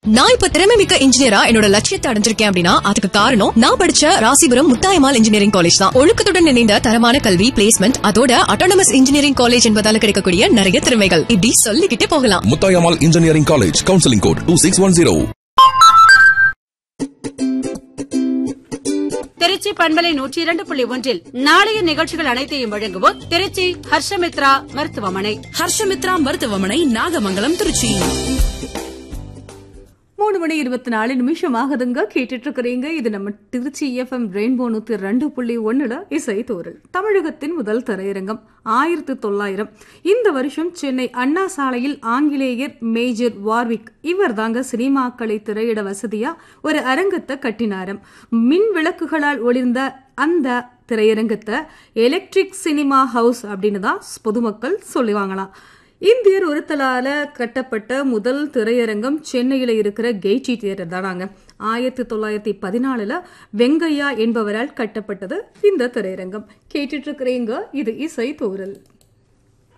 நான் இப்ப திறமை மிக்க இன்ஜினியரா என்னோட லட்சியத்தை அடைஞ்சிருக்கேன் அப்படின்னா அதுக்கு காரணம் நான் படிச்ச ராசிபுரம் முத்தாயமால் இன்ஜினியரிங் காலேஜ் தான் ஒழுக்கத்துடன் இணைந்த தரமான கல்வி பிளேஸ்மெண்ட் அதோட அட்டானமஸ் இன்ஜினியரிங் காலேஜ் என்பதால கிடைக்கக்கூடிய நிறைய திறமைகள் இப்படி சொல்லிக்கிட்டே போகலாம் Muthayammal engineering college counselling code two six one zero Trichy பண்பலை நூற்றி இரண்டு புள்ளி ஒன்றில் நாளைய நிகழ்ச்சிகள் அனைத்தையும் வழங்குவோர் திருச்சி ஹர்ஷமித்ரா மருத்துவமனை ஹர்ஷமித்ரா மருத்துவமனை நாகமங்கலம் திருச்சி மூணு மணி இருபத்தி நாலு நிமிஷம் ஆகுதுங்க கேட்டுட்டு இருக்கிறீங்க இது நம்ம திருச்சி எஃப்எம் ரெயின்போ நூத்தி ரெண்டு புள்ளி ஒண்ணுல இசை தோரல் தமிழகத்தின் முதல் திரையரங்கம் ஆயிரத்தி தொள்ளாயிரம் இந்த வருஷம் சென்னை அண்ணா சாலையில் ஆங்கிலேயர் மேஜர் வார்விக் இவர் தாங்க சினிமாக்களை திரையிட வசதியா ஒரு அரங்கத்தை கட்டினாரம் மின் விளக்குகளால் ஒளிர்ந்த அந்த திரையரங்கத்தை எலக்ட்ரிக் சினிமா ஹவுஸ் அப்படின்னு தான் பொதுமக்கள் சொல்லுவாங்களாம் இந்தியர் ஒருத்தலால கட்டப்பட்ட முதல் திரையரங்கம் சென்னையில் இருக்கிற கெய்டி தியேட்டர் தானாங்க ஆயிரத்தி தொள்ளாயிரத்தி பதினாலுல வெங்கையா என்பவரால் கட்டப்பட்டது இந்த திரையரங்கம் கேட்டுட்டு இருக்கிறீங்க இது இசை தோரல்